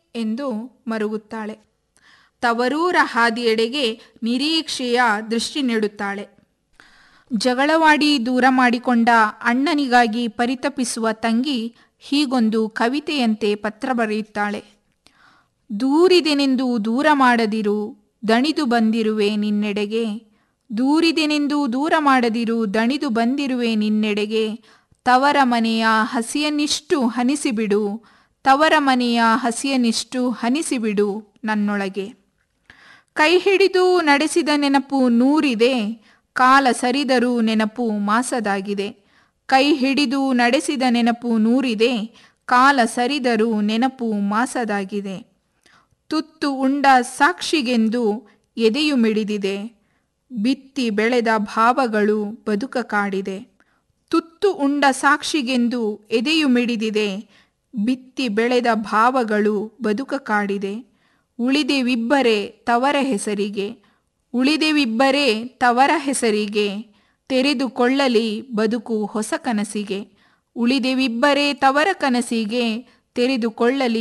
ಎಂದು ಮರುಗುತ್ತಾಳೆ ತವರೂರ ಹಾದಿಯೆಡೆಗೆ ನಿರೀಕ್ಷೆಯ ದೃಷ್ಟಿ ನೆಡುತ್ತಾಳೆ ಜಗಳವಾಡಿ ದೂರ ಮಾಡಿಕೊಂಡ ಅಣ್ಣನಿಗಾಗಿ ಪರಿತಪಿಸುವ ತಂಗಿ ಹೀಗೊಂದು ಕವಿತೆಯಂತೆ ಪತ್ರ ಬರೆಯುತ್ತಾಳೆ ದೂರಿದೆನೆಂದು ದೂರ ಮಾಡದಿರು ದಣಿದು ಬಂದಿರುವೆ ನಿನ್ನೆಡೆಗೆ ದೂರಿದೆನೆಂದು ದೂರ ಮಾಡದಿರು ದಣಿದು ಬಂದಿರುವೆ ನಿನ್ನೆಡೆಗೆ ತವರ ಮನೆಯ ಹಸಿಯನ್ನಿಷ್ಟು ಹನಿಸಿಬಿಡು ತವರ ಮನೆಯ ಹಸಿಯನ್ನಿಷ್ಟು ಹನಿಸಿಬಿಡು ನನ್ನೊಳಗೆ ಕೈ ಹಿಡಿದು ನಡೆಸಿದ ನೆನಪು ನೂರಿದೆ ಕಾಲ ಸರಿದರೂ ನೆನಪು ಮಾಸದಾಗಿದೆ ಕೈ ಹಿಡಿದು ನಡೆಸಿದ ನೆನಪು ನೂರಿದೆ ಕಾಲ ಸರಿದರೂ ನೆನಪು ಮಾಸದಾಗಿದೆ ತುತ್ತು ಉಂಡ ಸಾಕ್ಷಿಗೆಂದು ಎದೆಯು ಮಿಡಿದಿದೆ ಬಿತ್ತಿ ಬೆಳೆದ ಭಾವಗಳು ಬದುಕ ಕಾಡಿದೆ ತುತ್ತು ಉಂಡ ಸಾಕ್ಷಿಗೆಂದು ಎದೆಯು ಮಿಡಿದಿದೆ ಬಿತ್ತಿ ಬೆಳೆದ ಭಾವಗಳು ಬದುಕ ಕಾಡಿದೆ ಉಳಿದೆವಿಬ್ಬರೇ ತವರ ಹೆಸರಿಗೆ ಉಳಿದೆವಿಬ್ಬರೇ ತವರ ಹೆಸರಿಗೆ ತೆರೆದುಕೊಳ್ಳಲಿ ಬದುಕು ಹೊಸ ಕನಸಿಗೆ ಉಳಿದೆವಿಬ್ಬರೇ ತವರ ಕನಸಿಗೆ ತೆರೆದುಕೊಳ್ಳಲಿ